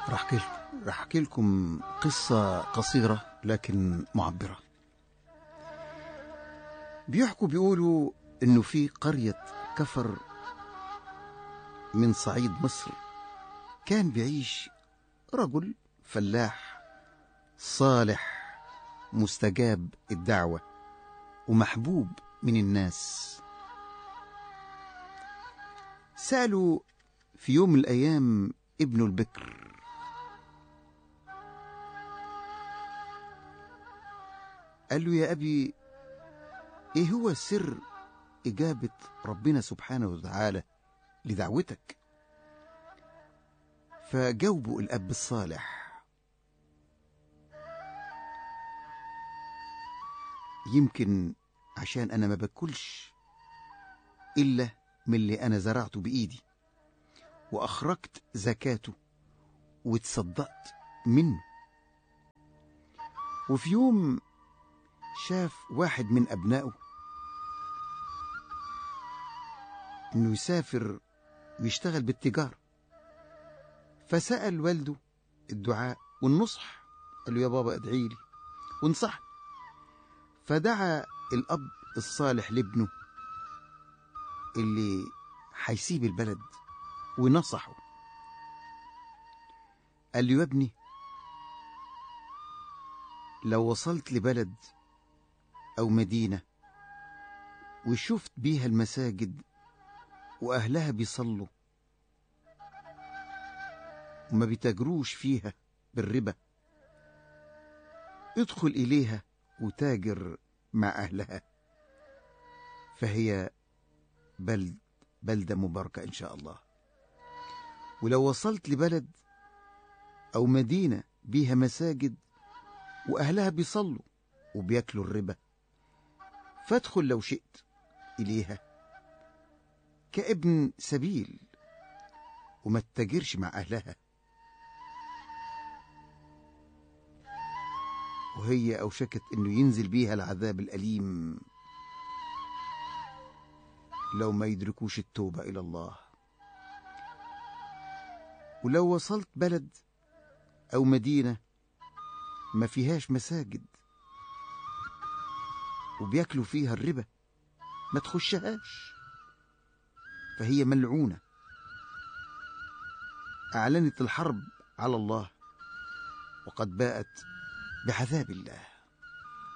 راح احكي لكم راح احكي لكم قصة قصيرة لكن معبرة بيحكوا بيقولوا انه في قرية كفر من صعيد مصر كان بيعيش رجل فلاح صالح مستجاب الدعوة ومحبوب من الناس سألوا في يوم من الأيام ابنه البكر قال له يا أبي إيه هو سر إجابة ربنا سبحانه وتعالى لدعوتك فجاوبوا الأب الصالح يمكن عشان أنا ما باكلش إلا من اللي أنا زرعته بإيدي وأخرجت زكاته وتصدقت منه وفي يوم شاف واحد من أبنائه إنه يسافر ويشتغل بالتجارة فسأل والده الدعاء والنصح قال له يا بابا ادعي لي وانصحني فدعا الأب الصالح لابنه اللي هيسيب البلد ونصحه قال له يا ابني لو وصلت لبلد أو مدينة وشفت بيها المساجد وأهلها بيصلوا وما بيتاجروش فيها بالربا ادخل إليها وتاجر مع أهلها فهي بلد بلدة مباركة إن شاء الله ولو وصلت لبلد أو مدينة بيها مساجد وأهلها بيصلوا وبياكلوا الربا فادخل لو شئت إليها كابن سبيل وما تتاجرش مع أهلها وهي أوشكت إنه ينزل بيها العذاب الأليم لو ما يدركوش التوبة إلى الله ولو وصلت بلد أو مدينة ما فيهاش مساجد وبياكلوا فيها الربا ما تخشهاش فهي ملعونة أعلنت الحرب على الله وقد باءت بعذاب الله